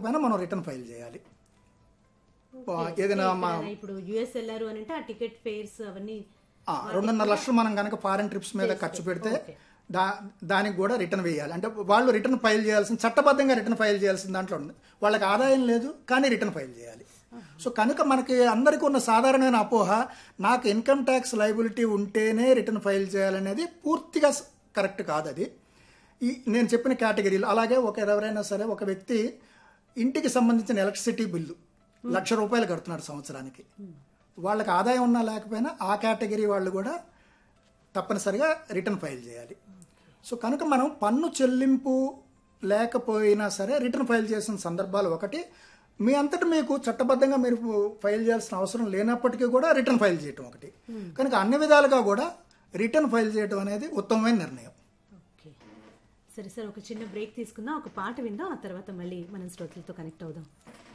లేకపోయినా మనం return file చేయాలి ఏదైనా మా ఎక్కడైనా ఇప్పుడు యుఎస్ వెళ్ళారు అని అంటే ఆ టికెట్ ఫేర్స్ అవన్నీ ఆ, రెండున్నర లక్షలు మనం కనుక ఫారెన్ ట్రిప్స్ మీద ఖర్చు పెడితే దా దానికి కూడా రిటర్న్ వేయాలి అంటే వాళ్ళు రిటర్న్ ఫైల్ చేయాల్సిన చట్టబద్ధంగా రిటర్న్ ఫైల్ చేయాల్సిన దాంట్లో ఉంది వాళ్ళకి ఆదాయం లేదు కానీ రిటర్న్ ఫైల్ చేయాలి సో కనుక మనకి అందరికీ ఉన్న సాధారణమైన అపోహ నాకు ఇన్కమ్ ట్యాక్స్ లైబిలిటీ ఉంటేనే రిటర్న్ ఫైల్ చేయాలనేది పూర్తిగా స- కరెక్ట్ కాదు అది ఈ నేను చెప్పిన కేటగిరీలు అలాగే ఒక ఎవరైనా సరే ఒక వ్యక్తి ఇంటికి సంబంధించిన ఎలక్ట్రిసిటీ బిల్లు లక్ష రూపాయలు కడుతున్నాడు సంవత్సరానికి వాళ్ళకి ఆదాయం ఉన్నా లేకపోయినా ఆ కేటగిరీ వాళ్ళు కూడా తప్పనిసరిగా రిటర్న్ ఫైల్ చేయాలి సో కనుక మనం పన్ను చెల్లింపు లేకపోయినా సరే రిటర్న్ ఫైల్ చేసిన సందర్భాలు ఒకటి మీ అంతటి మీకు చట్టబద్ధంగా మీరు ఫైల్ చేయాల్సిన అవసరం లేనప్పటికీ కూడా రిటర్న్ ఫైల్ చేయటం ఒకటి కనుక అన్ని విధాలుగా కూడా రిటర్న్ ఫైల్ చేయటం అనేది ఉత్తమమైన నిర్ణయం ఓకే సరే సార్ ఒక చిన్న బ్రేక్ తీసుకుందాం ఒక పాట విందాం ఆ తర్వాత మళ్ళీ మనం శ్రోతలతో కనెక్ట్ అవుదాం